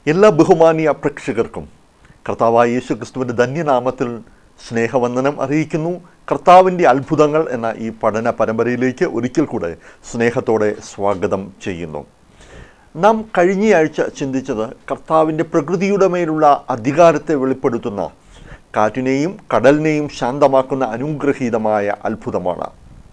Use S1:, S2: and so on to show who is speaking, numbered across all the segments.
S1: എല്ലാ ബഹുമാനീയ പ്രേക്ഷകർക്കും കർത്താവായ യേശു ക്രിസ്തുവിൻ്റെ ധന്യനാമത്തിൽ സ്നേഹവന്ദനം അറിയിക്കുന്നു കർത്താവിൻ്റെ അത്ഭുതങ്ങൾ എന്ന ഈ പഠന പരമ്പരയിലേക്ക് ഒരിക്കൽ കൂടെ സ്നേഹത്തോടെ സ്വാഗതം ചെയ്യുന്നു നാം കഴിഞ്ഞയാഴ്ച ചിന്തിച്ചത് കർത്താവിൻ്റെ പ്രകൃതിയുടെ മേലുള്ള അധികാരത്തെ വെളിപ്പെടുത്തുന്ന കാറ്റിനെയും കടലിനെയും ശാന്തമാക്കുന്ന അനുഗ്രഹീതമായ അത്ഭുതമാണ്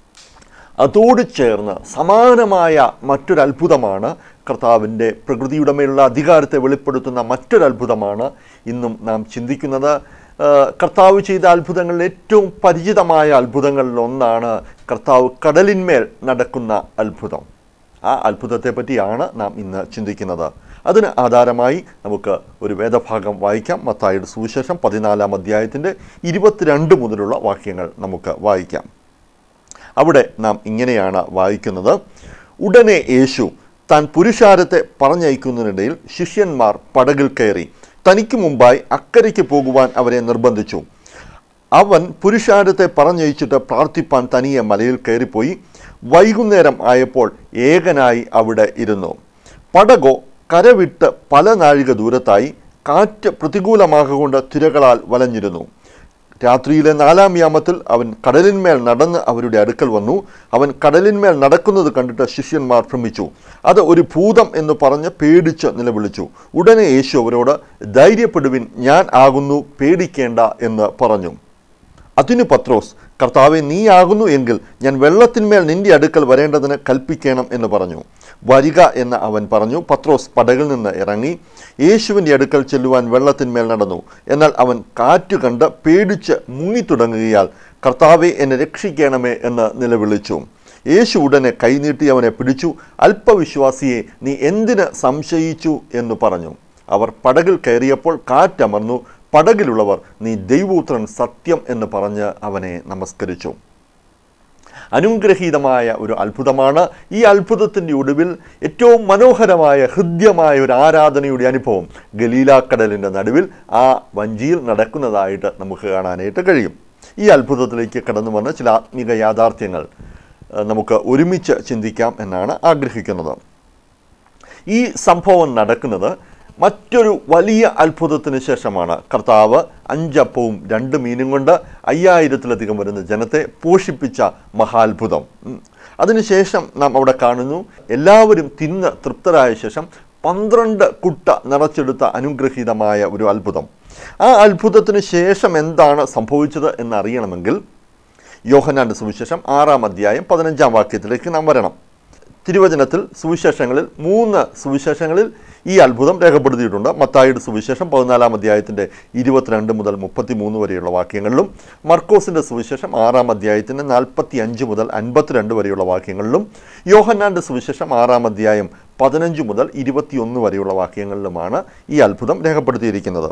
S1: അതോട് ചേർന്ന് സമാനമായ മറ്റൊരു അത്ഭുതമാണ് കർത്താവിൻ്റെ പ്രകൃതിയുടെ മേലുള്ള അധികാരത്തെ വെളിപ്പെടുത്തുന്ന മറ്റൊരു അത്ഭുതമാണ് ഇന്നും നാം ചിന്തിക്കുന്നത് ആ, കർത്താവ് ചെയ്ത അത്ഭുതങ്ങളിൽ ഏറ്റവും പരിചിതമായ അത്ഭുതങ്ങളിൽ ഒന്നാണ് കർത്താവ് കടലിന്മേൽ നടക്കുന്ന അത്ഭുതം ആ അത്ഭുതത്തെ പറ്റിയാണ് നാം ഇന്ന് ചിന്തിക്കുന്നത് അതിന് ആധാരമായി നമുക്ക് ഒരു വേദഭാഗം വായിക്കാം മത്തായുടെ സുവിശേഷം പതിനാലാം അധ്യായത്തിൻ്റെ ഇരുപത്തിരണ്ട് മുതലുള്ള വാക്യങ്ങൾ നമുക്ക് വായിക്കാം അവിടെ നാം ഇങ്ങനെയാണ് വായിക്കുന്നത് ഉടനെ യേശു താൻ പുരുഷാരത്തെ പറഞ്ഞയക്കുന്നതിനിടയിൽ ശിഷ്യന്മാർ പടകിൽ കയറി തനിക്ക് മുമ്പായി അക്കരയ്ക്ക് പോകുവാൻ അവരെ നിർബന്ധിച്ചു അവൻ പുരുഷാരത്തെ പറഞ്ഞയച്ചിട്ട് പ്രാർത്ഥിപ്പാൻ തനിയെ മലയിൽ കയറിപ്പോയി വൈകുന്നേരം ആയപ്പോൾ ഏകനായി അവിടെ ഇരുന്നു പടകോ കരവിട്ട് പല നാഴിക ദൂരത്തായി കാറ്റ് പ്രതികൂലമാകൊണ്ട് തിരകളാൽ വലഞ്ഞിരുന്നു രാത്രിയിലെ നാലാം യാമത്തിൽ അവൻ കടലിന്മേൽ നടന്ന് അവരുടെ അടുക്കൽ വന്നു അവൻ കടലിന്മേൽ നടക്കുന്നത് കണ്ടിട്ട് ശിഷ്യന്മാർ ഭ്രമിച്ചു അത് ഒരു ഭൂതം എന്ന് പറഞ്ഞ് പേടിച്ച് നിലവിളിച്ചു ഉടനെ യേശു അവരോട് ധൈര്യപ്പെടുവിൻ ഞാൻ ആകുന്നു പേടിക്കേണ്ട എന്ന് പറഞ്ഞു അതിനു പത്രോസ് കർത്താവെ നീയാകുന്നു എങ്കിൽ ഞാൻ വെള്ളത്തിന്മേൽ നിന്റെ അടുക്കൽ വരേണ്ടതിന് കൽപ്പിക്കണം എന്ന് പറഞ്ഞു വരിക എന്ന് അവൻ പറഞ്ഞു പത്രോസ് പടകിൽ നിന്ന് ഇറങ്ങി യേശുവിൻ്റെ അടുക്കൽ ചെല്ലുവാൻ വെള്ളത്തിന്മേൽ നടന്നു എന്നാൽ അവൻ കാറ്റ് കണ്ട് പേടിച്ച് മുങ്ങിത്തുടങ്ങുകയാൽ കർത്താവെ എന്നെ രക്ഷിക്കണമേ എന്ന് നിലവിളിച്ചു യേശു ഉടനെ കൈനീട്ടി അവനെ പിടിച്ചു അല്പവിശ്വാസിയെ നീ എന്തിന് സംശയിച്ചു എന്ന് പറഞ്ഞു അവർ പടകിൽ കയറിയപ്പോൾ കാറ്റമർന്നു പടകിലുള്ളവർ നീ ദൈവപുത്രൻ സത്യം എന്ന് പറഞ്ഞ് അവനെ നമസ്കരിച്ചു അനുഗ്രഹീതമായ ഒരു അത്ഭുതമാണ് ഈ അത്ഭുതത്തിൻ്റെ ഒടുവിൽ ഏറ്റവും മനോഹരമായ ഹൃദ്യമായ ഒരു ആരാധനയുടെ അനുഭവം ഗലീലാക്കടലിൻ്റെ നടുവിൽ ആ വഞ്ചിയിൽ നടക്കുന്നതായിട്ട് നമുക്ക് കാണാനായിട്ട് കഴിയും ഈ അത്ഭുതത്തിലേക്ക് കടന്നു വന്ന ചില ആത്മീക യാഥാർത്ഥ്യങ്ങൾ ഏഹ്, നമുക്ക് ഒരുമിച്ച് ചിന്തിക്കാം എന്നാണ് ആഗ്രഹിക്കുന്നത് ഈ സംഭവം നടക്കുന്നത് മറ്റൊരു വലിയ അത്ഭുതത്തിന് ശേഷമാണ് കർത്താവ് അഞ്ചപ്പവും രണ്ട് മീനും കൊണ്ട് അയ്യായിരത്തിലധികം വരുന്ന ജനത്തെ പോഷിപ്പിച്ച മഹാത്ഭുതം ഉം. അതിനുശേഷം നാം അവിടെ കാണുന്നു എല്ലാവരും തിന്ന് തൃപ്തരായ ശേഷം പന്ത്രണ്ട് കുട്ട നിറച്ചെടുത്ത അനുഗ്രഹീതമായ ഒരു അത്ഭുതം ആ അത്ഭുതത്തിന് ശേഷം എന്താണ് സംഭവിച്ചത് എന്നറിയണമെങ്കിൽ യോഹനാന്റെ സുവിശേഷം ആറാം അധ്യായം പതിനഞ്ചാം വാക്യത്തിലേക്ക് നാം വരണം തിരുവചനത്തിൽ സുവിശേഷങ്ങളിൽ മൂന്ന് സുവിശേഷങ്ങളിൽ ഈ അത്ഭുതം രേഖപ്പെടുത്തിയിട്ടുണ്ട് മത്തായിയുടെ സുവിശേഷം പതിനാലാം അധ്യായത്തിൻ്റെ ഇരുപത്തിരണ്ട് മുതൽ മുപ്പത്തി മൂന്ന് വരെയുള്ള വാക്യങ്ങളിലും മർക്കോസിൻ്റെ സുവിശേഷം ആറാം അധ്യായത്തിൻ്റെ നാൽപ്പത്തി അഞ്ച് മുതൽ അൻപത്തിരണ്ട് വരെയുള്ള വാക്യങ്ങളിലും യോഹന്നാൻ്റെ സുവിശേഷം ആറാം അധ്യായം പതിനഞ്ച് മുതൽ ഇരുപത്തിയൊന്ന് വരെയുള്ള വാക്യങ്ങളിലുമാണ് ഈ അത്ഭുതം രേഖപ്പെടുത്തിയിരിക്കുന്നത്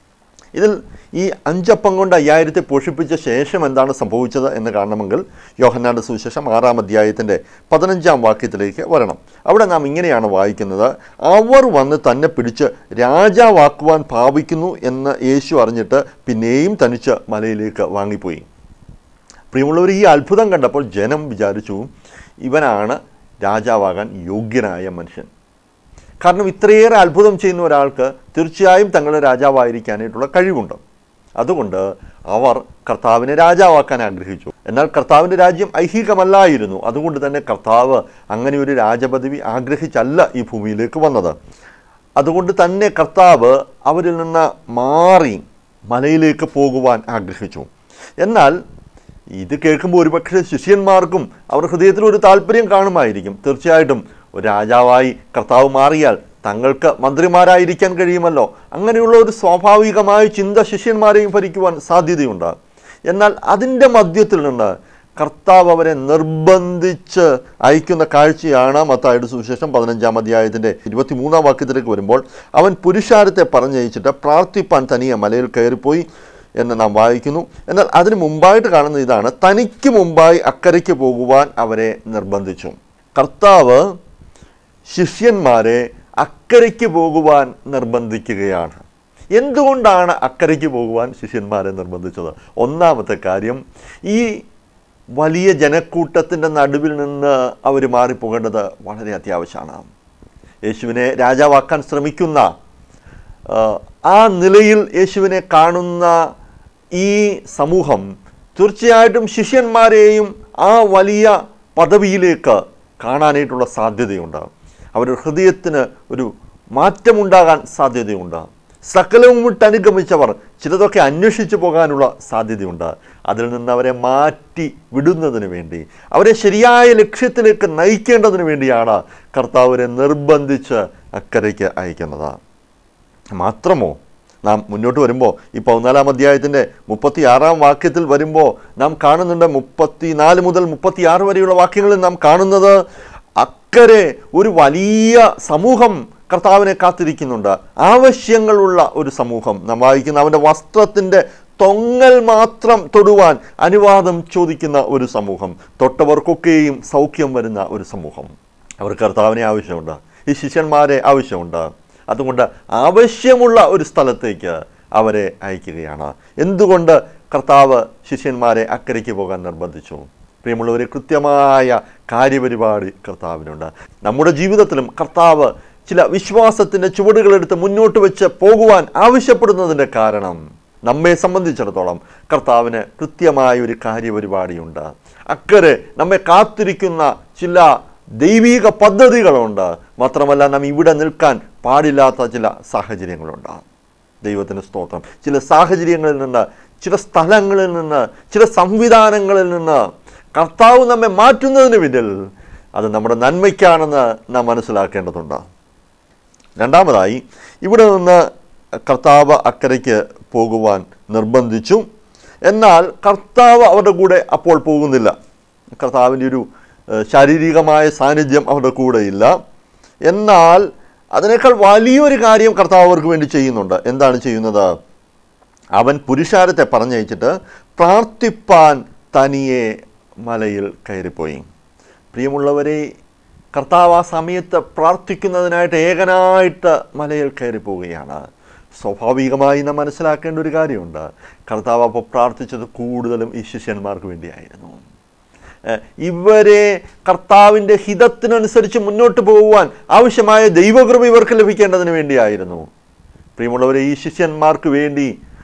S1: ഇതിൽ ഈ അഞ്ചപ്പം കൊണ്ട് അയ്യായിരത്തെ പോഷിപ്പിച്ച ശേഷം എന്താണ് സംഭവിച്ചത് എന്ന് കാണണമെങ്കിൽ യോഹന്നാന്റെ സുവിശേഷം ആറാം അധ്യായത്തിൻ്റെ പതിനഞ്ചാം വാക്യത്തിലേക്ക് വരണം അവിടെ നാം ഇങ്ങനെയാണ് വായിക്കുന്നത് അവർ വന്ന് തന്നെ പിടിച്ച് രാജാവാക്കുവാൻ ഭാവിക്കുന്നു എന്ന് യേശു അറിഞ്ഞിട്ട് പിന്നെയും തനിച്ച് മലയിലേക്ക് വാങ്ങിപ്പോയി പ്രിയമുള്ളവർ ഈ അത്ഭുതം കണ്ടപ്പോൾ ജനം വിചാരിച്ചു ഇവനാണ് രാജാവാകാൻ യോഗ്യനായ മനുഷ്യൻ കാരണം ഇത്രയേറെ അത്ഭുതം ചെയ്യുന്ന ഒരാൾക്ക് തീർച്ചയായും തങ്ങളുടെ രാജാവായിരിക്കാനായിട്ടുള്ള കഴിവുണ്ട് അതുകൊണ്ട് അവർ കർത്താവിനെ രാജാവാക്കാൻ ആഗ്രഹിച്ചു എന്നാൽ കർത്താവിൻ്റെ രാജ്യം ഐഹികമല്ലായിരുന്നു അതുകൊണ്ട് തന്നെ കർത്താവ് അങ്ങനെ ഒരു രാജപദവി ആഗ്രഹിച്ചല്ല ഈ ഭൂമിയിലേക്ക് വന്നത് അതുകൊണ്ട് തന്നെ കർത്താവ് അവരിൽ നിന്ന് മാറി മലയിലേക്ക് പോകുവാൻ ആഗ്രഹിച്ചു എന്നാൽ ഇത് കേൾക്കുമ്പോൾ ഒരുപക്ഷെ ശിഷ്യന്മാർക്കും അവർ ഹൃദയത്തിൽ ഒരു താല്പര്യം കാണുമായിരിക്കും തീർച്ചയായിട്ടും ഒരു രാജാവായി കർത്താവ് മാറിയാൽ തങ്ങൾക്ക് മന്ത്രിമാരായിരിക്കാൻ കഴിയുമല്ലോ അങ്ങനെയുള്ള ഒരു സ്വാഭാവികമായ ചിന്ത ശിഷ്യന്മാരെയും ഭരിക്കുവാൻ സാധ്യതയുണ്ട് എന്നാൽ അതിൻ്റെ മധ്യത്തിൽ നിന്ന് കർത്താവ് അവരെ നിർബന്ധിച്ച് അയക്കുന്ന കാഴ്ചയാണ് മത്തായുടെ സുവിശേഷം പതിനഞ്ചാം അധ്യായത്തിൻ്റെ ഇരുപത്തിമൂന്നാം വാക്യത്തിലേക്ക് വരുമ്പോൾ അവൻ പുരുഷാരത്തെ പറഞ്ഞയച്ചിട്ട് പ്രാർത്ഥിപ്പാൻ തനിയെ മലയിൽ കയറിപ്പോയി എന്ന് നാം വായിക്കുന്നു എന്നാൽ അതിന് മുമ്പായിട്ട് കാണുന്ന ഇതാണ് തനിക്ക് മുമ്പായി അക്കരയ്ക്ക് പോകുവാൻ അവരെ നിർബന്ധിച്ചു കർത്താവ് ശിഷ്യന്മാരെ അക്കരയ്ക്ക് പോകുവാൻ നിർബന്ധിക്കുകയാണ് എന്തുകൊണ്ടാണ് അക്കരയ്ക്ക് പോകുവാൻ ശിഷ്യന്മാരെ നിർബന്ധിച്ചത് ഒന്നാമത്തെ കാര്യം ഈ വലിയ ജനക്കൂട്ടത്തിൻ്റെ നടുവിൽ നിന്ന് അവർ മാറിപ്പോകേണ്ടത് വളരെ അത്യാവശ്യമാണ് യേശുവിനെ രാജാവാക്കാൻ ശ്രമിക്കുന്ന ആ, ആ നിലയിൽ യേശുവിനെ കാണുന്ന ഈ സമൂഹം തീർച്ചയായിട്ടും ശിഷ്യന്മാരെയും ആ വലിയ പദവിയിലേക്ക് കാണാനായിട്ടുള്ള സാധ്യതയുണ്ട് അവരുടെ ഹൃദയത്തിന് ഒരു മാറ്റമുണ്ടാകാൻ സാധ്യതയുണ്ട് സകലവും വിട്ട് അനുഗമിച്ചവർ ചിലതൊക്കെ അന്വേഷിച്ചു പോകാനുള്ള സാധ്യതയുണ്ട് അതിൽ നിന്ന് അവരെ മാറ്റി വിടുന്നതിന് വേണ്ടി അവരെ ശരിയായ ലക്ഷ്യത്തിലേക്ക് നയിക്കേണ്ടതിന് വേണ്ടിയാണ് കർത്താവിനെ നിർബന്ധിച്ച് അക്കരയ്ക്ക് അയക്കുന്നത് മാത്രമോ നാം മുന്നോട്ട് വരുമ്പോൾ ഈ പതിനാലാം അധ്യായത്തിൻ്റെ മുപ്പത്തി ആറാം വാക്യത്തിൽ വരുമ്പോൾ നാം കാണുന്നുണ്ട് മുപ്പത്തി നാല് മുതൽ മുപ്പത്തി ആറ് വരെയുള്ള വാക്യങ്ങളിൽ നാം കാണുന്നത് അക്കരെ ഒരു വലിയ സമൂഹം കർത്താവിനെ കാത്തിരിക്കുന്നുണ്ട് ആവശ്യങ്ങളുള്ള ഒരു സമൂഹം നാം വായിക്കുന്ന അവൻ്റെ വസ്ത്രത്തിൻ്റെ തൊങ്ങൽ മാത്രം തൊടുവാൻ അനുവാദം ചോദിക്കുന്ന ഒരു സമൂഹം തൊട്ടവർക്കൊക്കെയും സൗഖ്യം വരുന്ന ഒരു സമൂഹം അവർ കർത്താവിനെ ആവശ്യമുണ്ട് ഈ ശിഷ്യന്മാരെ ആവശ്യമുണ്ട് അതുകൊണ്ട് ആവശ്യമുള്ള ഒരു സ്ഥലത്തേക്ക് അവരെ അയക്കുകയാണ് എന്തുകൊണ്ട് കർത്താവ് ശിഷ്യന്മാരെ അക്കരയ്ക്ക് പോകാൻ നിർബന്ധിച്ചു പ്രിയമുള്ളവരെ കൃത്യമായ കാര്യപരിപാടി കർത്താവിനുണ്ട് നമ്മുടെ ജീവിതത്തിലും കർത്താവ് ചില വിശ്വാസത്തിൻ്റെ ചുവടുകളെടുത്ത് മുന്നോട്ട് വെച്ച് പോകുവാൻ ആവശ്യപ്പെടുന്നതിൻ്റെ കാരണം നമ്മെ സംബന്ധിച്ചിടത്തോളം കർത്താവിന് കൃത്യമായ ഒരു കാര്യപരിപാടിയുണ്ട് അക്കരെ നമ്മെ കാത്തിരിക്കുന്ന ചില ദൈവീക പദ്ധതികളുണ്ട് മാത്രമല്ല നാം ഇവിടെ നിൽക്കാൻ പാടില്ലാത്ത ചില സാഹചര്യങ്ങളുണ്ട് ദൈവത്തിന് സ്തോത്രം ചില സാഹചര്യങ്ങളിൽ നിന്ന് ചില സ്ഥലങ്ങളിൽ നിന്ന് ചില സംവിധാനങ്ങളിൽ നിന്ന് കർത്താവ് നമ്മെ മാറ്റുന്നതിന് പിന്നിൽ അത് നമ്മുടെ നന്മയ്ക്കാണെന്ന് നാം മനസ്സിലാക്കേണ്ടതുണ്ട് രണ്ടാമതായി ഇവിടെ നിന്ന് കർത്താവ് അക്കരയ്ക്ക് പോകുവാൻ നിർബന്ധിച്ചു എന്നാൽ കർത്താവ് അവരുടെ കൂടെ അപ്പോൾ പോകുന്നില്ല കർത്താവിൻ്റെ ഒരു ഏഹ്, ശാരീരികമായ സാന്നിധ്യം അവരുടെ കൂടെ ഇല്ല എന്നാൽ അതിനേക്കാൾ വലിയൊരു കാര്യം കർത്താവ് അവർക്ക് വേണ്ടി ചെയ്യുന്നുണ്ട് എന്താണ് ചെയ്യുന്നത് അവൻ പുരുഷാരത്തെ പറഞ്ഞയച്ചിട്ട് പ്രാർത്ഥിപ്പാൻ തനിയെ മലയിൽ കയറിപ്പോയി പ്രിയമുള്ളവരെ കർത്താവ് ആ സമയത്ത് പ്രാർത്ഥിക്കുന്നതിനായിട്ട് ഏകനായിട്ട് മലയിൽ കയറി പോവുകയാണ് സ്വാഭാവികമായി നാം മനസ്സിലാക്കേണ്ട ഒരു കാര്യമുണ്ട് കർത്താവ് അപ്പോൾ പ്രാർത്ഥിച്ചത് കൂടുതലും ഈ ശിഷ്യന്മാർക്ക് വേണ്ടിയായിരുന്നു ഏഹ് ഇവരെ കർത്താവിൻ്റെ ഹിതത്തിനനുസരിച്ച് മുന്നോട്ട് പോകുവാൻ ആവശ്യമായ ദൈവകൃപ ഇവർക്ക് ലഭിക്കേണ്ടതിന് വേണ്ടിയായിരുന്നു പ്രിയമുള്ളവരെ ഈ ശിഷ്യന്മാർക്ക് വേണ്ടി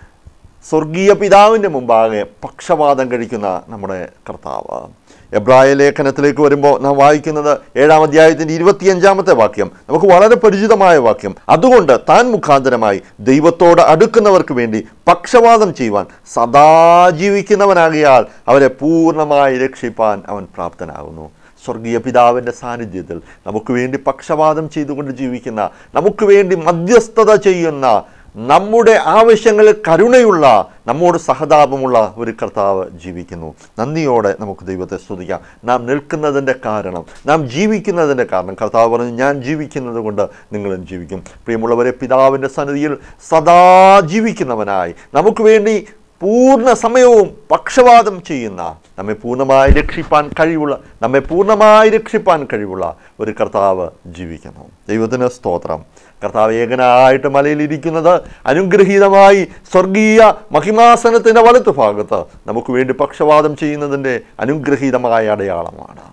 S1: സ്വർഗീയ പിതാവിൻ്റെ മുമ്പാകെ പക്ഷപാതം കഴിക്കുന്ന നമ്മുടെ കർത്താവ് എബ്രായ ലേഖനത്തിലേക്ക് വരുമ്പോൾ നാം വായിക്കുന്നത് ഏഴാം അധ്യായത്തിൻ്റെ ഇരുപത്തിയഞ്ചാമത്തെ വാക്യം നമുക്ക് വളരെ പരിചിതമായ വാക്യം അതുകൊണ്ട് താൻ മുഖാന്തരമായി ദൈവത്തോട് അടുക്കുന്നവർക്ക് വേണ്ടി പക്ഷപാതം ചെയ്യുവാൻ സദാ ജീവിക്കുന്നവനാകിയാൽ അവരെ പൂർണ്ണമായി രക്ഷിപ്പാൻ അവൻ പ്രാപ്തനാകുന്നു സ്വർഗീയ പിതാവിൻ്റെ സാന്നിധ്യത്തിൽ നമുക്ക് വേണ്ടി പക്ഷപാതം ചെയ്തുകൊണ്ട് ജീവിക്കുന്ന നമുക്ക് വേണ്ടി മധ്യസ്ഥത ചെയ്യുന്ന നമ്മുടെ ആവശ്യങ്ങളിൽ കരുണയുള്ള നമ്മോട് സഹതാപമുള്ള ഒരു കർത്താവ് ജീവിക്കുന്നു നന്ദിയോടെ നമുക്ക് ദൈവത്തെ സ്തുതിക്കാം നാം നിൽക്കുന്നതിൻ്റെ കാരണം നാം ജീവിക്കുന്നതിൻ്റെ കാരണം കർത്താവ് പറഞ്ഞു ഞാൻ ജീവിക്കുന്നത് കൊണ്ട് നിങ്ങളും ജീവിക്കും പ്രിയമുള്ളവരെ പിതാവിൻ്റെ സന്നിധിയിൽ സദാ ജീവിക്കുന്നവനായി നമുക്ക് വേണ്ടി പൂർണ്ണ സമയവും പക്ഷപാതം ചെയ്യുന്ന നമ്മെ പൂർണ്ണമായി രക്ഷിപ്പാൻ കഴിവുള്ള നമ്മെ പൂർണ്ണമായി രക്ഷിപ്പാൻ കഴിവുള്ള ഒരു കർത്താവ് ജീവിക്കുന്നു ദൈവത്തിന് സ്തോത്രം കർത്താവ് ഏകനായിട്ട് മലയിലിരിക്കുന്നത് അനുഗ്രഹീതമായി സ്വർഗീയ മഹിമാസനത്തിൻ്റെ വലത്തു ഭാഗത്ത് നമുക്ക് വേണ്ടി പക്ഷപാതം ചെയ്യുന്നതിൻ്റെ അനുഗ്രഹീതമായ അടയാളമാണ്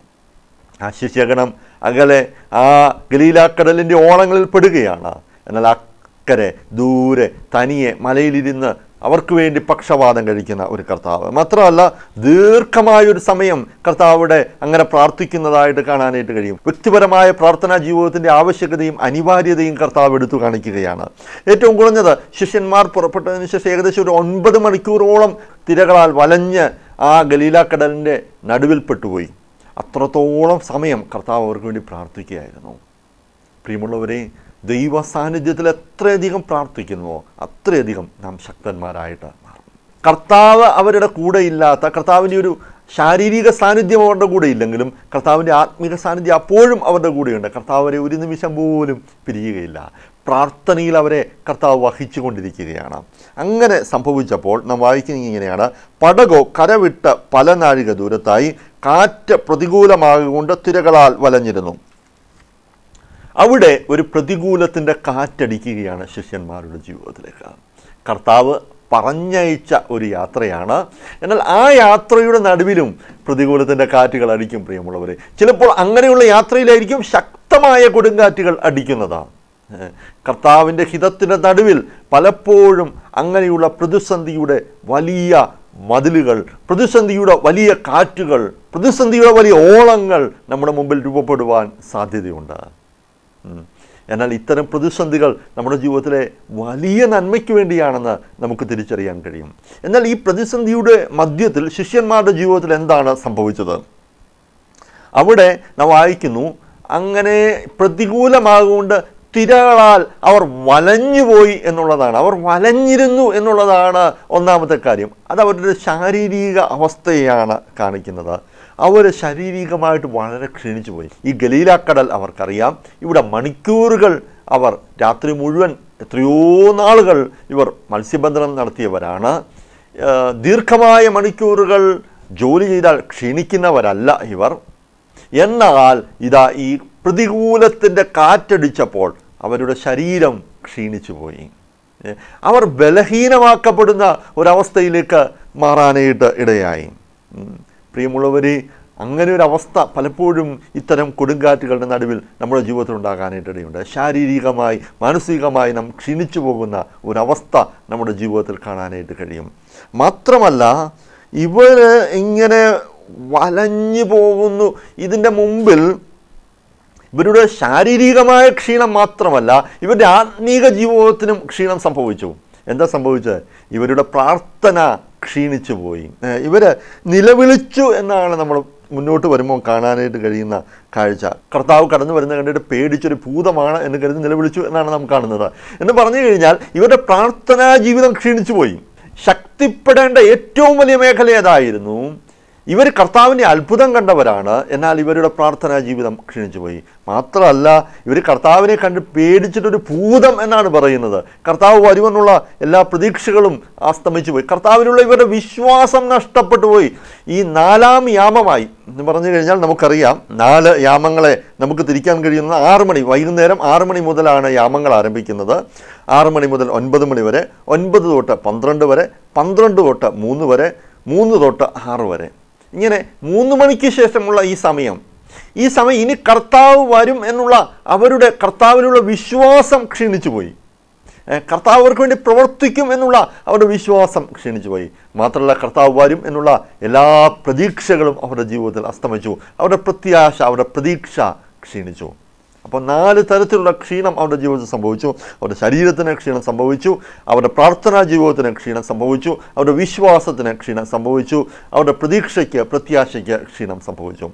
S1: ആ ശിഷ്യഗണം അകലെ ആ ഗലീലാക്കടലിൻ്റെ ഓളങ്ങളിൽ പെടുകയാണ് എന്നാൽ അക്കരെ ദൂരെ തനിയെ മലയിലിരുന്ന് അവർക്ക് വേണ്ടി പക്ഷപാതം കഴിക്കുന്ന ഒരു കർത്താവ് മാത്രമല്ല ദീർഘമായൊരു സമയം കർത്താവിടെ അങ്ങനെ പ്രാർത്ഥിക്കുന്നതായിട്ട് കാണാനായിട്ട് കഴിയും വ്യക്തിപരമായ പ്രാർത്ഥനാ ജീവിതത്തിൻ്റെ ആവശ്യകതയും അനിവാര്യതയും കർത്താവ് എടുത്തു കാണിക്കുകയാണ് ഏറ്റവും കുറഞ്ഞത് ശിഷ്യന്മാർ പുറപ്പെട്ടതിന് ശേഷം ഏകദേശം ഒരു ഒൻപത് മണിക്കൂറോളം തിരകളാൽ വലഞ്ഞ് ആ ഗലീലാക്കടലിൻ്റെ നടുവിൽ പെട്ടുപോയി അത്രത്തോളം സമയം കർത്താവ് അവർക്ക് വേണ്ടി പ്രാർത്ഥിക്കുകയായിരുന്നു പ്രിയമുള്ളവരെ ദൈവ സാന്നിധ്യത്തിൽ എത്രയധികം പ്രാർത്ഥിക്കുന്നുവോ അത്രയധികം നാം ശക്തന്മാരായിട്ട് മാറും കർത്താവ് അവരുടെ കൂടെ ഇല്ലാത്ത കർത്താവിൻ്റെ ഒരു ശാരീരിക സാന്നിധ്യം അവരുടെ കൂടെ ഇല്ലെങ്കിലും കർത്താവിൻ്റെ ആത്മീക സാന്നിധ്യം അപ്പോഴും അവരുടെ കൂടെയുണ്ട് കർത്താവ് അവരെ ഒരു നിമിഷം പോലും പിരിയുകയില്ല പ്രാർത്ഥനയിൽ അവരെ കർത്താവ് വഹിച്ചു കൊണ്ടിരിക്കുകയാണ് അങ്ങനെ സംഭവിച്ചപ്പോൾ നാം വായിക്കുന്നത് ഇങ്ങനെയാണ് പടകോ കരവിട്ട് പല നാഴിക ദൂരത്തായി കാറ്റ് പ്രതികൂലമാകൊണ്ട് തിരകളാൽ വലഞ്ഞിരുന്നു അവിടെ ഒരു പ്രതികൂലത്തിൻ്റെ കാറ്റടിക്കുകയാണ് ശിഷ്യന്മാരുടെ ജീവിതത്തിലേക്ക് കർത്താവ് പറഞ്ഞയച്ച ഒരു യാത്രയാണ് എന്നാൽ ആ യാത്രയുടെ നടുവിലും പ്രതികൂലത്തിൻ്റെ കാറ്റുകൾ അടിക്കും പ്രിയമുള്ളവരെ ചിലപ്പോൾ അങ്ങനെയുള്ള യാത്രയിലായിരിക്കും ശക്തമായ കൊടുങ്കാറ്റുകൾ അടിക്കുന്നത് ഏഹ് കർത്താവിൻ്റെ ഹിതത്തിൻ്റെ നടുവിൽ പലപ്പോഴും അങ്ങനെയുള്ള പ്രതിസന്ധിയുടെ വലിയ മതിലുകൾ പ്രതിസന്ധിയുടെ വലിയ കാറ്റുകൾ പ്രതിസന്ധിയുടെ വലിയ ഓളങ്ങൾ നമ്മുടെ മുമ്പിൽ രൂപപ്പെടുവാൻ സാധ്യതയുണ്ട് ഉം. എന്നാൽ ഇത്തരം പ്രതിസന്ധികൾ നമ്മുടെ ജീവിതത്തിലെ വലിയ നന്മയ്ക്ക് വേണ്ടിയാണെന്ന് നമുക്ക് തിരിച്ചറിയാൻ കഴിയും എന്നാൽ ഈ പ്രതിസന്ധിയുടെ മധ്യത്തിൽ ശിഷ്യന്മാരുടെ ജീവിതത്തിൽ എന്താണ് സംഭവിച്ചത് അവിടെ നാം വായിക്കുന്നു അങ്ങനെ പ്രതികൂലമാകൊണ്ട് തിരകളാൽ അവർ വലഞ്ഞുപോയി എന്നുള്ളതാണ് അവർ വലഞ്ഞിരുന്നു എന്നുള്ളതാണ് ഒന്നാമത്തെ കാര്യം അത് അവരുടെ ശാരീരിക അവസ്ഥയാണ് കാണിക്കുന്നത് അവർ ശാരീരികമായിട്ട് വളരെ ക്ഷീണിച്ചു പോയി ഈ ഗലീലാക്കടൽ അവർക്കറിയാം ഇവിടെ മണിക്കൂറുകൾ അവർ രാത്രി മുഴുവൻ എത്രയോ നാളുകൾ ഇവർ മത്സ്യബന്ധനം നടത്തിയവരാണ് ഏഹ് ദീർഘമായ മണിക്കൂറുകൾ ജോലി ചെയ്താൽ ക്ഷീണിക്കുന്നവരല്ല ഇവർ എന്നാൽ ഇതാ ഈ പ്രതികൂലത്തിൻ്റെ കാറ്റടിച്ചപ്പോൾ അവരുടെ ശരീരം ക്ഷീണിച്ചു പോയി ഏ, അവർ ബലഹീനമാക്കപ്പെടുന്ന ഒരവസ്ഥയിലേക്ക് മാറാനായിട്ട് ഇടയായി ഉം. പ്രിയമുള്ളവരെ അങ്ങനെ ഒരു അവസ്ഥ പലപ്പോഴും ഇത്തരം കൊടുങ്കാറ്റുകളുടെ നടുവിൽ നമ്മുടെ ജീവിതത്തിൽ ഉണ്ടാകാനായിട്ട് ഇടയുണ്ട് ശാരീരികമായി മാനസികമായി നാം ക്ഷീണിച്ചു പോകുന്ന ഒരവസ്ഥ നമ്മുടെ ജീവിതത്തിൽ കാണാനായിട്ട് കഴിയും മാത്രമല്ല ഇവർ ഇങ്ങനെ വലഞ്ഞു പോകുന്നു ഇതിൻ്റെ മുമ്പിൽ ഇവരുടെ ശാരീരികമായ ക്ഷീണം മാത്രമല്ല ഇവരുടെ ആത്മീക ജീവിതത്തിനും ക്ഷീണം സംഭവിച്ചു എന്താ സംഭവിച്ചത് ഇവരുടെ പ്രാർത്ഥന ക്ഷീണിച്ചു പോയി ഏഹ് ഇവര് നിലവിളിച്ചു എന്നാണ് നമ്മൾ മുന്നോട്ട് വരുമ്പോൾ കാണാനായിട്ട് കഴിയുന്ന കാഴ്ച കർത്താവ് കടന്നു വരുന്ന കണ്ടിട്ട് പേടിച്ചൊരു ഭൂതമാണ് എന്ന് കരുതി നിലവിളിച്ചു എന്നാണ് നാം കാണുന്നത് എന്ന് പറഞ്ഞു കഴിഞ്ഞാൽ ഇവരുടെ പ്രാർത്ഥനാ ജീവിതം ക്ഷീണിച്ചു പോയി ശക്തിപ്പെടേണ്ട ഏറ്റവും വലിയ മേഖല ഏതായിരുന്നു ഇവർ കർത്താവിൻ്റെ അത്ഭുതം കണ്ടവരാണ് എന്നാൽ ഇവരുടെ പ്രാർത്ഥനാ ജീവിതം ക്ഷീണിച്ചു പോയി മാത്രമല്ല ഇവർ കർത്താവിനെ കണ്ട് പേടിച്ചിട്ടൊരു ഭൂതം എന്നാണ് പറയുന്നത് കർത്താവ് വരുമെന്നുള്ള എല്ലാ പ്രതീക്ഷകളും അസ്തമിച്ചു പോയി കർത്താവിനുള്ള ഇവരുടെ വിശ്വാസം നഷ്ടപ്പെട്ടു പോയി ഈ നാലാം യാമമായി എന്ന് പറഞ്ഞു കഴിഞ്ഞാൽ നമുക്കറിയാം നാല് യാമങ്ങളെ നമുക്ക് തിരിക്കാൻ കഴിയുന്ന ആറ് മണി വൈകുന്നേരം ആറ് മണി മുതലാണ് യാമങ്ങൾ ആരംഭിക്കുന്നത് ആറ് മണി മുതൽ ഒൻപത് മണി വരെ ഒൻപത് തൊട്ട് പന്ത്രണ്ട് വരെ പന്ത്രണ്ട് തൊട്ട് മൂന്ന് വരെ മൂന്ന് തൊട്ട് ആറ് വരെ ഇങ്ങനെ മൂന്ന് മണിക്ക് ശേഷമുള്ള ഈ സമയം ഈ സമയം ഇനി കർത്താവ് വരും എന്നുള്ള അവരുടെ കർത്താവിനുള്ള വിശ്വാസം ക്ഷീണിച്ചു പോയി ഏ, കർത്താവ് അവർക്ക് വേണ്ടി പ്രവർത്തിക്കും എന്നുള്ള അവരുടെ വിശ്വാസം ക്ഷീണിച്ചു പോയി മാത്രമല്ല കർത്താവ് വരും എന്നുള്ള എല്ലാ പ്രതീക്ഷകളും അവരുടെ ജീവിതത്തിൽ അസ്തമിച്ചു അവരുടെ പ്രത്യാശ അവരുടെ പ്രതീക്ഷ ക്ഷീണിച്ചു അപ്പോൾ നാല് തരത്തിലുള്ള ക്ഷീണം അവരുടെ ജീവിതത്തിൽ സംഭവിച്ചു അവരുടെ ശരീരത്തിന് ക്ഷീണം സംഭവിച്ചു അവരുടെ പ്രാർത്ഥനാ ജീവിതത്തിന് ക്ഷീണം സംഭവിച്ചു അവരുടെ വിശ്വാസത്തിന് ക്ഷീണം സംഭവിച്ചു അവരുടെ പ്രതീക്ഷയ്ക്ക് പ്രത്യാശയ്ക്ക് ക്ഷീണം സംഭവിച്ചു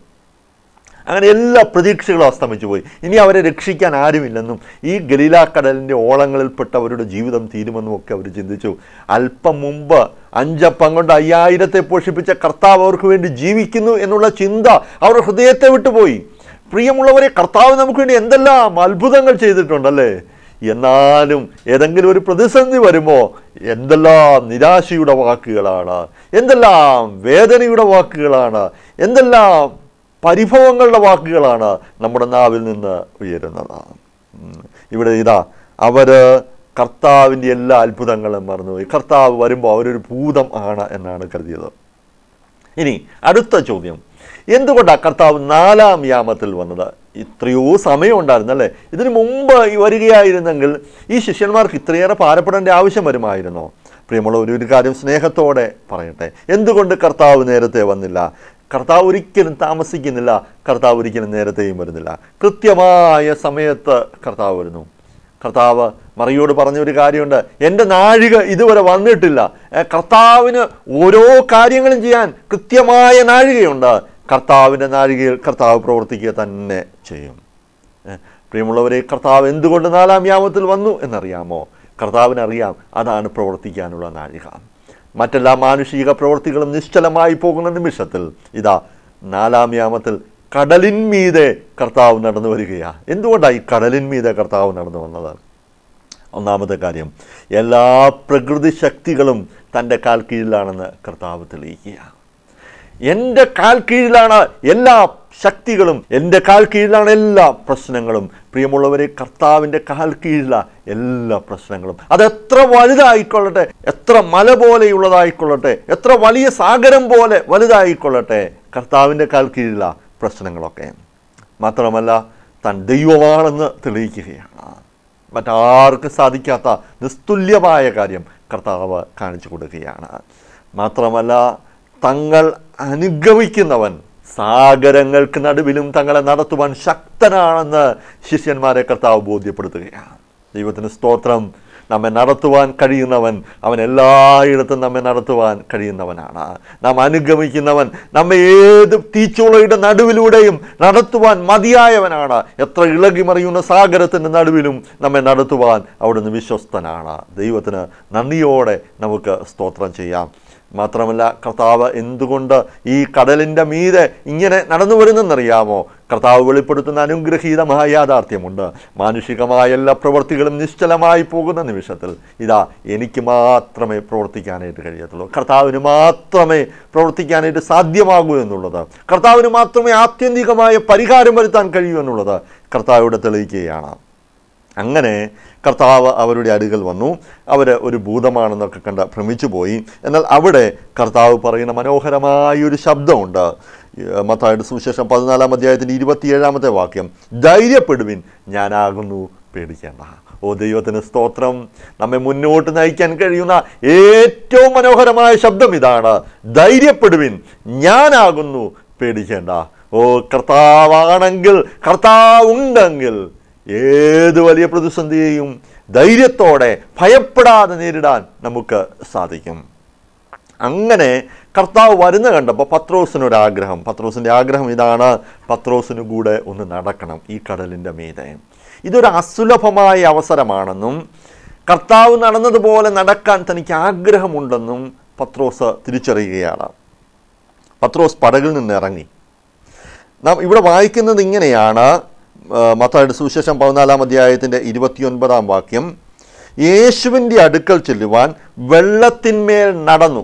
S1: അങ്ങനെ എല്ലാ പ്രതീക്ഷകളും അസ്തമിച്ചു പോയി ഇനി അവരെ രക്ഷിക്കാൻ ആരുമില്ലെന്നും ഈ ഗലീലാക്കടലിൻ്റെ ഓളങ്ങളിൽപ്പെട്ടവരുടെ ജീവിതം തീരുമെന്നും ഒക്കെ അവർ ചിന്തിച്ചു അല്പം മുമ്പ് അഞ്ചപ്പം കൊണ്ട് അയ്യായിരത്തെ പോഷിപ്പിച്ച കർത്താവ് അവർക്ക് വേണ്ടി ജീവിക്കുന്നു എന്നുള്ള ചിന്ത അവരുടെ ഹൃദയത്തെ വിട്ടുപോയി പ്രിയമുള്ളവരെ കർത്താവ് നമുക്ക് വേണ്ടി എന്തെല്ലാം അത്ഭുതങ്ങൾ ചെയ്തിട്ടുണ്ടല്ലേ എന്നാലും ഏതെങ്കിലും ഒരു പ്രതിസന്ധി വരുമ്പോൾ എന്തെല്ലാം നിരാശയുടെ വാക്കുകളാണ് എന്തെല്ലാം വേദനയുടെ വാക്കുകളാണ് എന്തെല്ലാം പരിഭവങ്ങളുടെ വാക്കുകളാണ് നമ്മുടെ നാവിൽ നിന്ന് ഉയരുന്നത് ഉം. ഇവിടെ ഇതാ അവര് കർത്താവിൻ്റെ എല്ലാ അത്ഭുതങ്ങളും മറന്നുപോയി കർത്താവ് വരുമ്പോൾ അവരൊരു ഭൂതം ആണ് എന്നാണ് കരുതിയത് ഇനി അടുത്ത ചോദ്യം എന്തുകൊണ്ടാണ് കർത്താവ് നാലാം യാമത്തിൽ വന്നത് ഇത്രയോ സമയം ഉണ്ടായിരുന്നല്ലേ ഇതിനു മുമ്പ് ഈ വരികയായിരുന്നെങ്കിൽ ഈ ശിഷ്യന്മാർക്ക് ഇത്രയേറെ ഭാരപ്പെടേണ്ട ആവശ്യം വരുമായിരുന്നോ പ്രിയമുള്ള ഒരു ഒരു കാര്യം സ്നേഹത്തോടെ പറയട്ടെ എന്തുകൊണ്ട് കർത്താവ് നേരത്തെ വന്നില്ല കർത്താവ് ഒരിക്കലും താമസിക്കുന്നില്ല കർത്താവ് ഒരിക്കലും നേരത്തെയും വരുന്നില്ല കൃത്യമായ സമയത്ത് കർത്താവ് വരുന്നു കർത്താവ് മറിയോട് പറഞ്ഞ ഒരു കാര്യമുണ്ട് എൻ്റെ നാഴിക ഇതുവരെ വന്നിട്ടില്ല ഏ, കർത്താവിന് ഓരോ കാര്യങ്ങളും ചെയ്യാൻ കൃത്യമായ നാഴികയുണ്ട് കർത്താവിൻ്റെ നാഴികയിൽ കർത്താവ് പ്രവർത്തിക്കുക തന്നെ ചെയ്യും ഏ, പ്രിയമുള്ളവരെ കർത്താവ് എന്തുകൊണ്ട് നാലാം യാമത്തിൽ വന്നു എന്നറിയാമോ കർത്താവിനറിയാം അതാണ് പ്രവർത്തിക്കാനുള്ള നാഴിക മറ്റെല്ലാ മാനുഷിക പ്രവൃത്തികളും നിശ്ചലമായി പോകുന്ന നിമിഷത്തിൽ ഇതാ നാലാം യാമത്തിൽ കടലിന്മീതെ കർത്താവ് നടന്നു വരികയാണ് എന്തുകൊണ്ടാണ് ഈ കടലിന്മീതെ കർത്താവ് നടന്നു വന്നത് ഒന്നാമത്തെ കാര്യം എല്ലാ പ്രകൃതി ശക്തികളും തൻ്റെ കാൽ കീഴിലാണെന്ന് കർത്താവ് തെളിയിക്കുക എൻ്റെ കാൽ കീഴിലാണ് എല്ലാ ശക്തികളും എൻ്റെ കാൽ കീഴിലാണ് എല്ലാ പ്രശ്നങ്ങളും പ്രിയമുള്ളവരെ കർത്താവിൻ്റെ കാൽ കീഴിലാണ് എല്ലാ പ്രശ്നങ്ങളും അത് എത്ര വലുതായിക്കൊള്ളട്ടെ എത്ര മല പോലെയുള്ളതായിക്കൊള്ളട്ടെ എത്ര വലിയ സാഗരം പോലെ വലുതായിക്കൊള്ളട്ടെ കർത്താവിൻ്റെ കാൽ കീഴിലാണ് പ്രശ്നങ്ങളൊക്കെ മാത്രമല്ല താൻ ദൈവമാണെന്ന് തെളിയിക്കുകയാണ് മറ്റാർക്കും സാധിക്കാത്ത നിസ്തുല്യമായ കാര്യം കർത്താവ് കാണിച്ചു കൊടുക്കുകയാണ് മാത്രമല്ല തങ്ങൾ അനുഗമിക്കുന്നവൻ സാഗരങ്ങൾക്ക് നടുവിലും തങ്ങളെ നടത്തുവാൻ ശക്തനാണെന്ന് ശിഷ്യന്മാരെ കർത്താവ് ബോധ്യപ്പെടുത്തുകയാണ് ദൈവത്തിന് സ്തോത്രം നമ്മെ നടത്തുവാൻ കഴിയുന്നവൻ അവൻ എല്ലായിടത്തും നമ്മെ നടത്തുവാൻ കഴിയുന്നവനാണ് നാം അനുഗമിക്കുന്നവൻ നമ്മെ ഏത് തീച്ചുളയുടെ നടുവിലൂടെയും നടത്തുവാൻ മതിയായവനാണ് എത്ര ഇളകി മറിയുന്ന സാഗരത്തിൻ്റെ നടുവിലും നമ്മെ നടത്തുവാൻ അവിടുന്ന് വിശ്വസ്തനാണ് ദൈവത്തിന് നന്ദിയോടെ നമുക്ക് സ്തോത്രം ചെയ്യാം മാത്രമല്ല കർത്താവ് എന്തുകൊണ്ട് ഈ കടലിൻ്റെ മീതെ ഇങ്ങനെ നടന്നു വരുന്നെന്നറിയാമോ കർത്താവ് വെളിപ്പെടുത്തുന്ന അനുഗ്രഹീതമായ യാഥാർത്ഥ്യമുണ്ട് മാനുഷികമായ എല്ലാ പ്രവൃത്തികളും നിശ്ചലമായി പോകുന്ന നിമിഷത്തിൽ ഇതാ എനിക്ക് മാത്രമേ പ്രവർത്തിക്കാനായിട്ട് കഴിയത്തുള്ളൂ കർത്താവിന് മാത്രമേ പ്രവർത്തിക്കാനായിട്ട് സാധ്യമാകൂ എന്നുള്ളത് കർത്താവിന് മാത്രമേ ആത്യന്തികമായ പരിഹാരം വരുത്താൻ കഴിയൂ എന്നുള്ളത് കർത്താവിടെ തെളിയിക്കുകയാണ് അങ്ങനെ കർത്താവ് അവരുടെ അടുക്കൽ വന്നു അവർ ഒരു ഭൂതമാണെന്നൊക്കെ കണ്ട് ഭ്രമിച്ചു പോയി എന്നാൽ അവിടെ കർത്താവ് പറയുന്ന മനോഹരമായ ഒരു ശബ്ദമുണ്ട് ഏഹ് മത്തായിയുടെ സുവിശേഷം പതിനാലാം അധ്യായത്തിൻ്റെ ഇരുപത്തിയേഴാമത്തെ വാക്യം ധൈര്യപ്പെടുവിൻ ഞാനാകുന്നു പേടിക്കേണ്ട ഓ ദൈവത്തിന് സ്തോത്രം നമ്മെ മുന്നോട്ട് നയിക്കാൻ കഴിയുന്ന ഏറ്റവും മനോഹരമായ ശബ്ദം ഇതാണ് ധൈര്യപ്പെടുവിൻ ഞാനാകുന്നു പേടിക്കേണ്ട ഓ കർത്താവാണെങ്കിൽ കർത്താവുണ്ടെങ്കിൽ ഏത് വലിയ പ്രതിസന്ധിയെയും ധൈര്യത്തോടെ ഭയപ്പെടാതെ നേരിടാൻ നമുക്ക് സാധിക്കും അങ്ങനെ കർത്താവ് വരുന്ന കണ്ടപ്പോൾ പത്രോസിനൊരാഗ്രഹം പത്രോസിൻ്റെ ആഗ്രഹം ഇതാണ് പത്രോസിന് കൂടെ ഒന്ന് നടക്കണം ഈ കടലിൻ്റെ മീതെ ഇതൊരു അസുലഭമായ അവസരമാണെന്നും കർത്താവ് നടന്നതുപോലെ നടക്കാൻ തനിക്ക് ആഗ്രഹമുണ്ടെന്നും പത്രോസ് തിരിച്ചറിയുകയാണ് പത്രോസ് പടകിൽ നിന്ന് ഇറങ്ങി നാം ഇവിടെ വായിക്കുന്നത് ഇങ്ങനെയാണ് ആ, മത്തായിയുടെ സുവിശേഷം പതിനാലാം അധ്യായത്തിൻ്റെ ഇരുപത്തിയൊൻപതാം വാക്യം യേശുവിൻ്റെ അടുക്കൽ ചെല്ലുവാൻ വെള്ളത്തിന്മേൽ നടന്നു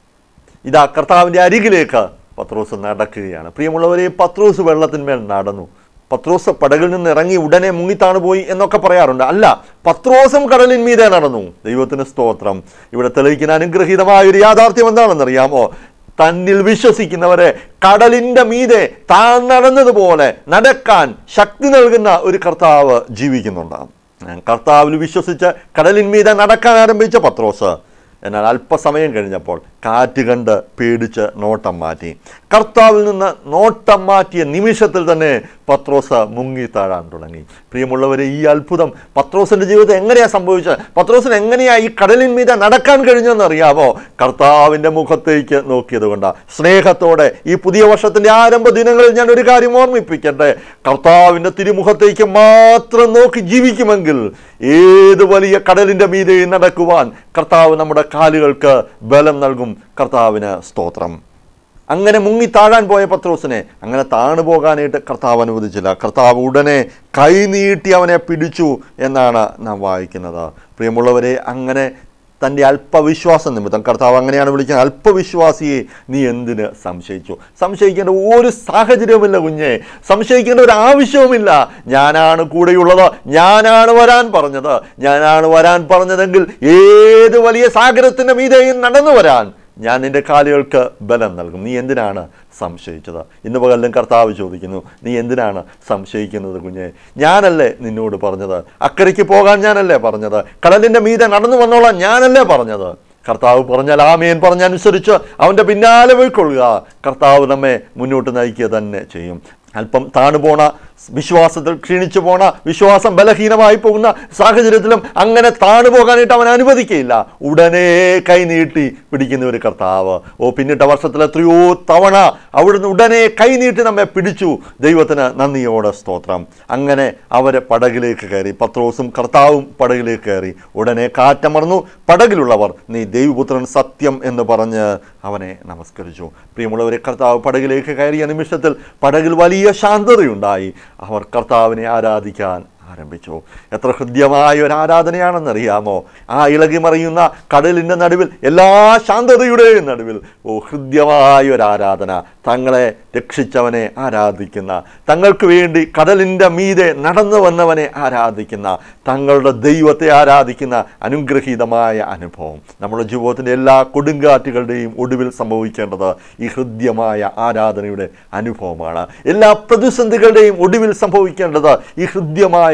S1: ഇതാ കർത്താവിൻ്റെ അരികിലേക്ക് പത്രോസ് നടക്കുകയാണ് പ്രിയമുള്ളവരെ പത്രോസ് വെള്ളത്തിന്മേൽ നടന്നു പത്രോസ് പടകിൽ നിന്ന് ഇറങ്ങി ഉടനെ മുങ്ങിത്താണ് പോയി എന്നൊക്കെ പറയാറുണ്ട് അല്ല പത്രോസും കടലിൻ മീതെ നടന്നു ദൈവത്തിന് സ്തോത്രം ഇവിടെ തെളിയിക്കുന്ന അനുഗ്രഹീതമായ ഒരു യാഥാർത്ഥ്യം എന്താണെന്നറിയാമോ തന്നിൽ വിശ്വസിക്കുന്നവരെ കടലിൻ്റെ മീതെ താൻ നടന്നതുപോലെ നടക്കാൻ ശക്തി നൽകുന്ന ഒരു കർത്താവ് ജീവിക്കുന്നുണ്ട് കർത്താവിൽ വിശ്വസിച്ച് കടലിൻ മീതെ നടക്കാൻ ആരംഭിച്ച പത്രോസ് എന്നാൽ അല്പസമയം കഴിഞ്ഞപ്പോൾ കാറ്റ് കണ്ട് പേടിച്ച് നോട്ടം മാറ്റി കർത്താവിൽ നിന്ന് നോട്ടം മാറ്റിയ നിമിഷത്തിൽ തന്നെ പത്രോസ് മുങ്ങി താഴാൻ തുടങ്ങി പ്രിയമുള്ളവരെ ഈ അത്ഭുതം പത്രോസിൻ്റെ ജീവിതത്തിൽ എങ്ങനെയാണ് സംഭവിച്ചത് പത്രോസിന് എങ്ങനെയാണ് ഈ കടലിൻ മീതെ നടക്കാൻ കഴിഞ്ഞതെന്ന് അറിയാമോ കർത്താവിൻ്റെ മുഖത്തേക്ക് നോക്കിയത് കൊണ്ടാണ് സ്നേഹത്തോടെ ഈ പുതിയ വർഷത്തിൻ്റെ ആരംഭ ദിനങ്ങളിൽ ഞാൻ ഒരു കാര്യം ഓർമ്മിപ്പിക്കട്ടെ കർത്താവിൻ്റെ തിരുമുഖത്തേക്ക് മാത്രം നോക്കി ജീവിക്കുമെങ്കിൽ ഏത് വലിയ കടലിൻ്റെ മീതെയും നടക്കുവാൻ കർത്താവ് നമ്മുടെ കാലുകൾക്ക് ബലം നൽകും കർത്താവിന് സ്തോത്രം അങ്ങനെ മുങ്ങി താഴാൻ പോയ പത്രോസിനെ അങ്ങനെ താണു പോകാനായിട്ട് കർത്താവ് അനുവദിച്ചില്ല കർത്താവ് ഉടനെ കൈ നീട്ടി അവനെ പിടിച്ചു എന്നാണ് നാം വായിക്കുന്നത് പ്രിയമുള്ളവരെ അങ്ങനെ തൻ്റെ അല്പവിശ്വാസ നിമിത്തം കർത്താവ് അങ്ങനെയാണ് വിളിക്കുന്നത് അല്പവിശ്വാസിയെ നീ എന്തിന് സംശയിച്ചു സംശയിക്കേണ്ട ഒരു സാഹചര്യവുമില്ല കുഞ്ഞെ സംശയിക്കേണ്ട ഒരു ആവശ്യവുമില്ല ഞാനാണ് കൂടെയുള്ളത് ഞാനാണ് വരാൻ പറഞ്ഞത് ഞാനാണ് വരാൻ പറഞ്ഞതെങ്കിൽ ഏത് വലിയ സാഗരത്തിൻ്റെ മീതെയും നടന്നു വരാൻ ഞാൻ നിന്റെ കാലുകൾക്ക് ബലം നൽകും നീ എന്തിനാണ് സംശയിച്ചത് ഇന്ന് പകലും കർത്താവ് ചോദിക്കുന്നു നീ എന്തിനാണ് സംശയിക്കുന്നത് കുഞ്ഞെ ഞാനല്ലേ നിന്നോട് പറഞ്ഞത് അക്കരയ്ക്ക് പോകാൻ ഞാനല്ലേ പറഞ്ഞത് കടലിൻ്റെ മീതെ നടന്നു വന്നോളാം ഞാനല്ലേ പറഞ്ഞത് കർത്താവ് പറഞ്ഞാൽ ആമേൻ പറഞ്ഞനുസരിച്ച് അവൻ്റെ പിന്നാലെ പോയിക്കൊള്ളുക കർത്താവ് നമ്മെ മുന്നോട്ട് നയിക്കുക തന്നെ ചെയ്യും അല്പം താണുപോണ വിശ്വാസത്തിൽ ക്ഷീണിച്ചു പോണ വിശ്വാസം ബലഹീനമായി പോകുന്ന സാഹചര്യത്തിലും അങ്ങനെ താണുപോകാനായിട്ട് അവൻ അനുവദിക്കുകയില്ല ഉടനെ കൈ നീട്ടി പിടിക്കുന്ന ഒരു കർത്താവ് ഓ പിന്നിട്ട വർഷത്തിൽ എത്രയോ തവണ അവിടുന്ന് ഉടനെ കൈ നീട്ടി നമ്മെ പിടിച്ചു ദൈവത്തിന് നന്ദിയോടെ സ്തോത്രം അങ്ങനെ അവർ പടകിലേക്ക് കയറി പത്രോസും കർത്താവും പടകിലേക്ക് കയറി ഉടനെ കാറ്റമർന്നു പടകിലുള്ളവർ നീ ദൈവപുത്രൻ സത്യം എന്ന് പറഞ്ഞ് അവനെ നമസ്കരിച്ചു പ്രിയമുള്ളവരെ കർത്താവ് പടകിലേക്ക് കയറിയ നിമിഷത്തിൽ പടകിൽ വലിയ ശാന്തതയുണ്ടായി അവർ കർത്താവിനെ ആരാധിക്കാൻ ആരംഭിച്ചു എത്ര ഹൃദ്യമായ ഒരു ആരാധനയാണെന്നറിയാമോ ആ ഇളകി മറിയുന്ന കടലിൻ്റെ നടുവിൽ എല്ലാ ശാന്തതയുടെയും നടുവിൽ ഓ ഹൃദ്യമായ ഒരു ആരാധന തങ്ങളെ രക്ഷിച്ചവനെ ആരാധിക്കുന്ന തങ്ങൾക്ക് വേണ്ടി കടലിൻ്റെ മീതെ നടന്നു വന്നവനെ ആരാധിക്കുന്ന തങ്ങളുടെ ദൈവത്തെ ആരാധിക്കുന്ന അനുഗ്രഹീതമായ അനുഭവം നമ്മുടെ ജീവിതത്തിൻ്റെ എല്ലാ കൊടുങ്കാറ്റുകളുടെയും ഒടുവിൽ സംഭവിക്കേണ്ടത് ഈ ഹൃദ്യമായ ആരാധനയുടെ അനുഭവമാണ് എല്ലാ പ്രതിസന്ധികളുടെയും ഒടുവിൽ സംഭവിക്കേണ്ടത് ഈ ഹൃദ്യമായ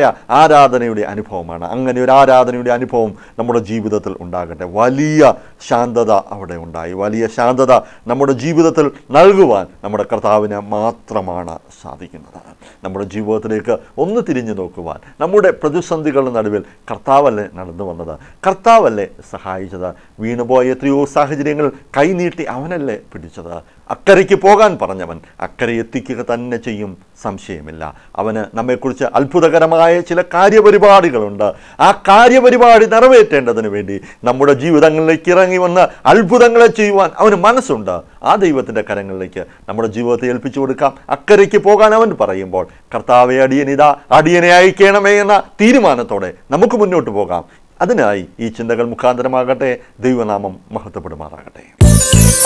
S1: ആരാധനയുടെ അനുഭവമാണ് അങ്ങനെ ഒരു ആരാധനയുടെ അനുഭവം നമ്മുടെ ജീവിതത്തിൽ ഉണ്ടാകട്ടെ വലിയ ശാന്തത അവിടെ ഉണ്ടായി വലിയ ശാന്തത നമ്മുടെ ജീവിതത്തിൽ നൽകുവാൻ നമ്മുടെ കർത്താവിന് മാത്രമാണ് സാധിക്കുന്നത് നമ്മുടെ ജീവിതത്തിലേക്ക് ഒന്ന് തിരിഞ്ഞു നോക്കുവാൻ നമ്മുടെ പ്രതിസന്ധികളുടെ നടുവിൽ കർത്താവല്ലേ നടന്നു വന്നത് കർത്താവല്ലേ സഹായിച്ചത് വീണുപോയ എത്രയോ സാഹചര്യങ്ങൾ കൈനീട്ടി അവനല്ലേ പിടിച്ചത് അക്കരയ്ക്ക് പോകാൻ പറഞ്ഞവൻ അക്കരെ എത്തിക്കുക തന്നെ ചെയ്യും സംശയമില്ല അവന് നമ്മെക്കുറിച്ച് അത്ഭുതകരമായ ചില കാര്യപരിപാടികളുണ്ട് ആ കാര്യപരിപാടി നിറവേറ്റേണ്ടതിന് വേണ്ടി നമ്മുടെ ജീവിതങ്ങളിലേക്ക് ഇറങ്ങി വന്ന് അത്ഭുതങ്ങളെ ചെയ്യുവാൻ അവന് മനസ്സുണ്ട് ആ ദൈവത്തിൻ്റെ കരങ്ങളിലേക്ക് നമ്മുടെ ജീവിതത്തെ ഏൽപ്പിച്ചു കൊടുക്കാം അക്കരയ്ക്ക് പോകാൻ അവൻ പറയുമ്പോൾ കർത്താവെ അടിയനിതാ അടിയനെ അയക്കണമേ എന്ന തീരുമാനത്തോടെ നമുക്ക് മുന്നോട്ട് പോകാം അതിനായി ഈ ചിന്തകൾ മുഖാന്തരമാകട്ടെ ദൈവനാമം മഹത്വപ്പെടുമാറാകട്ടെ